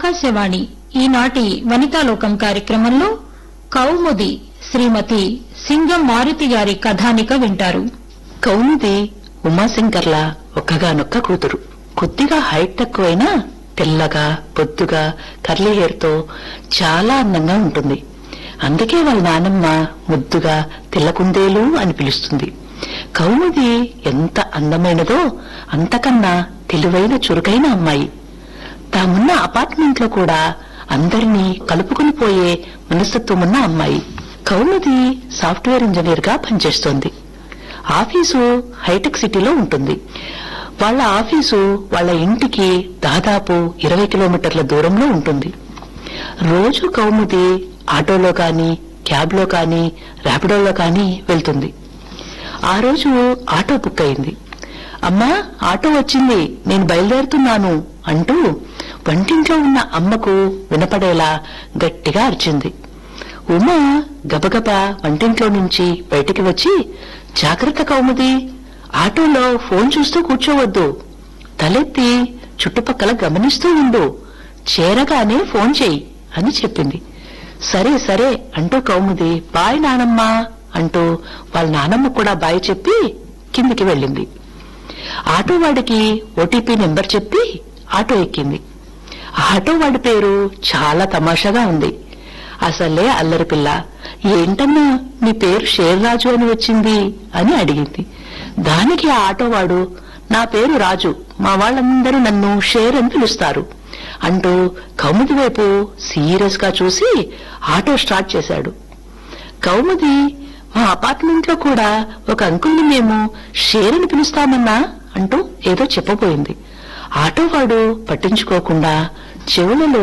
ఆకాశవాణి ఈనాటి వనితాలోకం కార్యక్రమంలో కౌముది శ్రీమతి సింగం మారుతి గారి కథానిక వింటారు కౌముది ఉమాశంకర్ల ఒక్కగానొక్క కూతురు కొద్దిగా హైట్ తక్కువైనా తెల్లగా బొద్దుగా కర్లీ హెయిర్ తో చాలా అందంగా ఉంటుంది అందుకే వాళ్ళ నానమ్మ ముద్దుగా తెల్లకుందేలు అని పిలుస్తుంది కౌముది ఎంత అందమైనదో అంతకన్నా తెలివైన చురుకైన అమ్మాయి తామున్న అపార్ట్మెంట్ లో కూడా అందరినీ కలుపుకుని పోయే మనస్తత్వం ఉన్న అమ్మాయి కౌముది సాఫ్ట్వేర్ ఇంజనీర్ గా పనిచేస్తోంది ఆఫీసు హైటెక్ సిటీలో ఉంటుంది వాళ్ళ ఆఫీసు వాళ్ళ ఇంటికి దాదాపు ఇరవై కిలోమీటర్ల దూరంలో ఉంటుంది రోజు కౌముది ఆటోలో కానీ క్యాబ్లో కానీ ర్యాపిడోలో కానీ వెళ్తుంది ఆ రోజు ఆటో బుక్ అయింది అమ్మా ఆటో వచ్చింది నేను బయలుదేరుతున్నాను అంటూ వంటింట్లో ఉన్న అమ్మకు వినపడేలా గట్టిగా అరిచింది ఉమ గబగబా వంటింట్లో నుంచి బయటికి వచ్చి జాగ్రత్త కౌముది ఆటోలో ఫోన్ చూస్తూ కూర్చోవద్దు తలెత్తి చుట్టుపక్కల గమనిస్తూ ఉండు చేరగానే ఫోన్ చెయ్యి అని చెప్పింది సరే సరే అంటూ కౌముది బాయ్ నానమ్మ అంటూ వాళ్ళ నానమ్మ కూడా బాయ్ చెప్పి కిందికి వెళ్ళింది ఆటో వాడికి ఓటీపీ నెంబర్ చెప్పి ఆటో ఎక్కింది ఆటో వాడి పేరు చాలా తమాషాగా ఉంది అసలే అల్లరి పిల్ల ఏంటన్నా నీ పేరు షేర్రాజు అని వచ్చింది అని అడిగింది దానికి ఆ ఆటోవాడు నా పేరు రాజు మా వాళ్ళందరూ నన్ను షేర్ అని పిలుస్తారు అంటూ కౌముది వైపు సీరియస్ గా చూసి ఆటో స్టార్ట్ చేశాడు కౌముది మా అపార్ట్మెంట్ లో కూడా ఒక అంకుల్ని మేము షేర్ అని పిలుస్తామన్నా అంటూ ఏదో చెప్పబోయింది ఆటోవాడు పట్టించుకోకుండా చెవులలో